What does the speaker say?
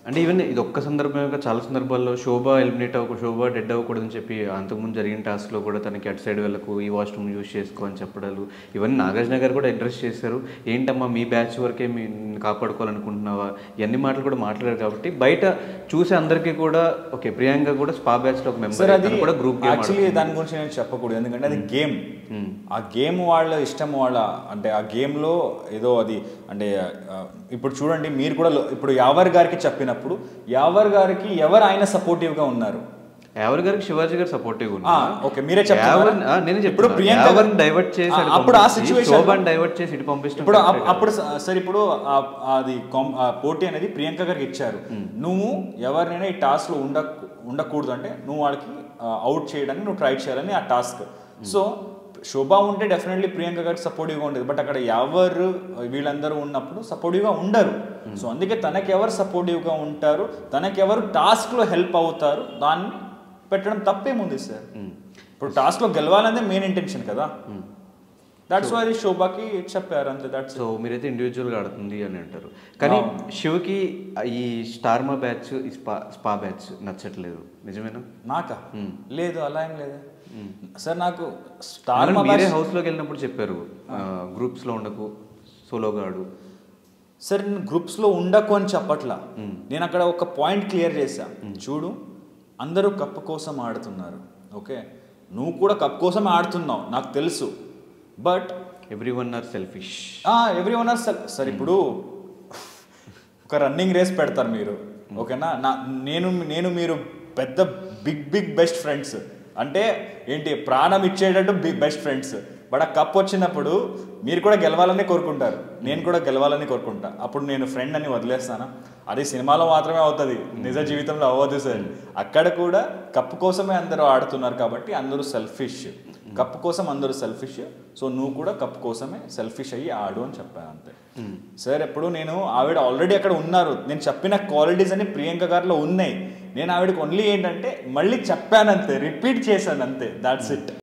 అంటే ఈవెన్ ఇది ఒక్క సందర్భంగా చాలా సందర్భాల్లో శోభ ఎలిమినేట్ అవ్వకు శోభ డెడ్ అవ్వకూడదని చెప్పి అంతకుముందు జరిగిన టాస్క్లో కూడా తనకి అటు సైడ్ వెళ్ళకు ఈ వాష్రూమ్ యూజ్ చేసుకో అని చెప్పడాలు ఇవన్నీ నాగార్జున గారు కూడా అడ్రస్ చేశారు ఏంటమ్మా మీ బ్యాచ్ వరకే మీ కాపాడుకోవాలనుకుంటున్నావా ఇవన్నీ మాటలు కూడా మాట్లాడారు కాబట్టి బయట చూసే అందరికీ కూడా ఓకే ప్రియాంక కూడా స్పా బ్యాచ్లో ఒక సార్ మెంబర్ అది కూడా గ్రూప్ గేమ్ యాక్చువల్లీ దాని గురించి నేను చెప్పకూడదు ఎందుకంటే అది గేమ్ ఆ గేమ్ వాళ్ళ ఇష్టం వాళ్ళ అంటే ఆ గేమ్లో ఏదో అది అంటే ఆ, ఇప్పుడు చూడండి మీరు కూడా లో- ఇప్పుడు యావర్ గారికి చెప్పినప్పుడు యావర్ గారికి ఎవరు ఆయన సపోర్టివ్గా ఉన్నారు ఎవరి గారికి శివాజీ గారు సపోర్టివ్ ఆ, ఓకే, మీరే చెప్తున్నారా? నేను ఇప్పుడు ఇప్పుడు ప్రియాంక ప్రియాంక గారు- డైవర్ట్ చేసి ఆ, అటు అప్పుడు ఆ పంపించి, situation లో- శోభని డైవర్ట్ చేసి ఇటు పంపించడం ఇప్పుడు correct అప్- కాదు. అప్పుడు స- సరే ఇప్పుడు ఆ- అది కాం- ఆ పోటీ అనేది ప్రియాంక గారికి ఇచ్చారు నువ్వు ఎవరినైనా ఈ టాస్క్ లో ఉండ ఉండకూడదు అంటే నువ్వు వాళ్ళకి అవుట్ చేయడానికి నువ్వు ట్రై చేయాలని ఆ టాస్క్ సో శోభ ఉంటే డెఫినెట్లీ ప్రియాంక గారికి సపోర్టివ్గా ఉండేది బట్ అక్కడ ఎవరు వీళ్ళందరూ ఉన్నప్పుడు సపోర్టివ్గా ఉండరు సో అందుకే తనకి ఎవరు సపోర్టివ్గా ఉంటారు తనకి ఎవరు టాస్క్లో హెల్ప్ అవుతారు దాన్ని పెట్టడం తప్పేముంది సార్ ఇప్పుడు టాస్క్లో గెలవాలనే మెయిన్ ఇంటెన్షన్ కదా దట్స్ వై శోభకి చెప్పారు అంతే దట్స్ సో మీరైతే ఇండివిజువల్గా ఆడుతుంది అని అంటారు కానీ శివకి ఈ స్టార్మా బ్యాచ్ ఈ స్పా స్పా బ్యాచ్ నచ్చట్లేదు నిజమేనా నాకా లేదు అలా ఏం లేదు సార్ నాకు స్టార్ అవును, మీరే హౌస్లోకి వెళ్ళినప్పుడు చెప్పారు గ్రూప్స్లో ఉండకు సోలోగా ఆడు సార్ నేను గ్రూప్స్లో ఉండకు అని చెప్పట్లా నేను అక్కడ ఒక పాయింట్ క్లియర్ చేశా చూడు అందరూ కప్పు కోసం ఆడుతున్నారు ఓకే నువ్వు కూడా కప్ కోసం ఆడుతున్నావు నాకు తెలుసు but everyone are selfish everyone are sir ఇప్పుడు ఒక రన్నింగ్ రేస్ పెడతారు మీరు ఓకేనా నా నేను నేను మీరు పెద్ద బిగ్ బిగ్ బెస్ట్ ఫ్రెండ్స్ అంటే ఏంటి ప్రాణం ఇచ్చేటట్టు బిగ్ బెస్ట్ ఫ్రెండ్స్ బట్ ఆ కప్ వచ్చినప్పుడు మీరు కూడా గెలవాలని కోరుకుంటారు నేను కూడా గెలవాలని కోరుకుంటా అప్పుడు నేను ఫ్రెండ్ అని వదిలేస్తానా అది సినిమాలో మాత్రమే అవుతుంది నిజ జీవితంలో అవ్వదు సార్ అక్కడ కూడా కప్పు కోసమే అందరూ ఆడుతున్నారు కాబట్టి అందరూ సెల్ఫిష్ కప్పు కోసం అందరూ సెల్ఫిష్ సో నువ్వు కూడా కప్పు కోసమే సెల్ఫిష్ అయ్యి ఆడు అని చెప్పాను అంతే సార్ ఎప్పుడు నేను ఆవిడ ఆల్రెడీ అక్కడ ఉన్నారు నేను చెప్పిన క్వాలిటీస్ అన్ని ప్రియాంక గారిలో ఉన్నాయి నేను ఆవిడకి ఓన్లీ ఏంటంటే మళ్ళీ చెప్పాను అంతే రిపీట్ చేశాను అంతే దాట్స్ ఇట్